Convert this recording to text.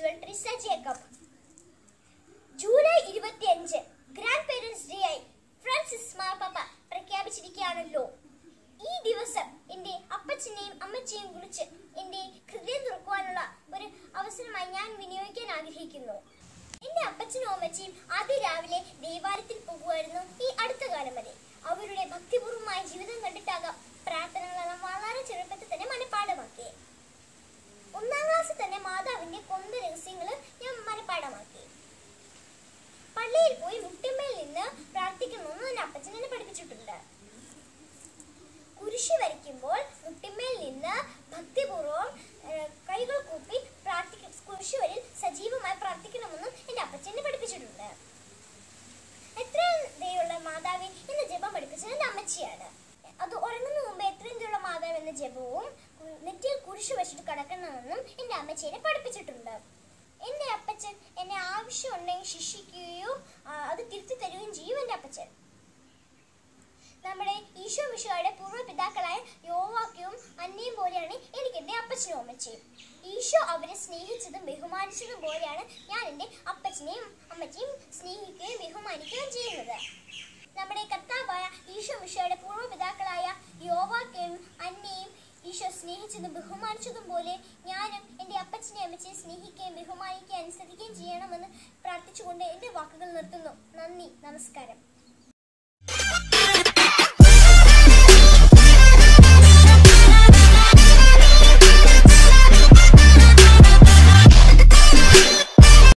മകൾ Trisa Jacob July ഇരുപത്തിയഞ്ച് grandparents day ആയി ഫ്രാൻസിസ് മാർപ്പാപ്പ പ്രഖ്യാപിച്ചിരിക്കുകയാണല്ലോ ഈ ദിവസം എന്റെ അപ്പച്ചനെയും അമ്മച്ചെയും കുറിച്ച് എന്റെ ഹൃദയം തുറക്കുവാനുള്ള ഒരു അവസരമായി ഞാൻ വിനിയോഗിക്കാൻ ആഗ്രഹിക്കുന്നു എന്റെ അപ്പച്ചനും അമ്മച്ചിയും ആദ്യ രാവിലെ ദേവാലയത്തിൽ പോകുമായിരുന്നു ഈ അടുത്ത കാലം വരെ അവരുടെ ഭക്തിപൂർവമായ ജീവിതം കണ്ടിട്ടാകാം പ്രാർത്ഥനകളെല്ലാം വളരെ ചെറുപ്പത്തിൽ തന്നെ മനഃപ്പാഠമാക്കി ഒന്നാം ക്ലാസ്സിൽ തന്നെ മാതാവിന്റെ കൊന്ത രഹസ്യങ്ങൾ ഞാൻ മനഃപ്പാഠമാക്കി പള്ളിയിൽ പോയി മുട്ടിന്മേൽ നിന്ന് പ്രാർത്ഥിക്കണമെന്ന് എന്റെ അപ്പച്ചൻ എന്നെ പഠിപ്പിച്ചിട്ടുണ്ട് കുരിശ് വരയ്ക്കുമ്പോൾ മുട്ടിന്മേൽ നിന്ന് ഭക്തിപൂർവ്വം ഏഹ്, കൈകൾ കൂപ്പി പ്രാർത്ഥിക്ക കുരിശ് വരിൽ സജീവമായി പ്രാർത്ഥിക്കണമെന്നും എന്റെ അപ്പച്ചൻ എന്നെ പഠിപ്പിച്ചിട്ടുണ്ട് എത്രയും ദയുള്ള മാതാവി എന്ന ജപം പഠിപ്പിച്ചത് എന്റെ അമ്മച്ചിയാണ് അത് ഉറങ്ങുന്ന മുമ്പ് എത്രയും ദയുള്ള മാതാവ് എന്ന ജപവും കു- നെറ്റിയിൽ കുരിശ് വെച്ചിട്ട് കിടക്കണമെന്നും എന്റെ അമ്മച്ചി എന്നെ പഠിപ്പിച്ചിട്ടുണ്ട് എന്റെ അപ്പച്ചൻ എന്നെ ആവശ്യമുണ്ടെങ്കിൽ ശിക്ഷിക്കുകയോ ആ, അത് തിരുത്തി തരുകയും ചെയ്യും എന്റെ അപ്പച്ചൻ നമ്മുടെ ഈശോ മിശോയുടെ പൂർവ്വപിതാക്കളായ യോവാക്യവും അന്നയും പോലെയാണ് എനിക്ക് എൻ്റെ അപ്പച്ചനും അമ്മച്ചിയും ഈശോ അവരെ സ്നേഹിച്ചതും ബഹുമാനിച്ചതും പോലെയാണ് ഞാൻ എൻ്റെ അപ്പച്ചനെയും അമ്മച്ചിയും സ്നേഹിക്കുകയും ബഹുമാനിക്കുകയും ചെയ്യുന്നത് നമ്മുടെ കർത്താവായ ഈശോ മിശോയുടെ പൂർവ്വപിതാക്കളായ യോവാക്യവും അന്നയും ഈശോ സ്നേഹിച്ചതും ബഹുമാനിച്ചതും പോലെ ഞാനും എൻ്റെ അപ്പച്ചനെ അമ്മച്ചയെ സ്നേഹിക്കുകയും ബഹുമാനിക്കുകയും അനുസരിക്കുകയും ചെയ്യണമെന്ന് പ്രാർത്ഥിച്ചുകൊണ്ട് എൻ്റെ വാക്കുകൾ നിർത്തുന്നു നന്ദി നമസ്കാരം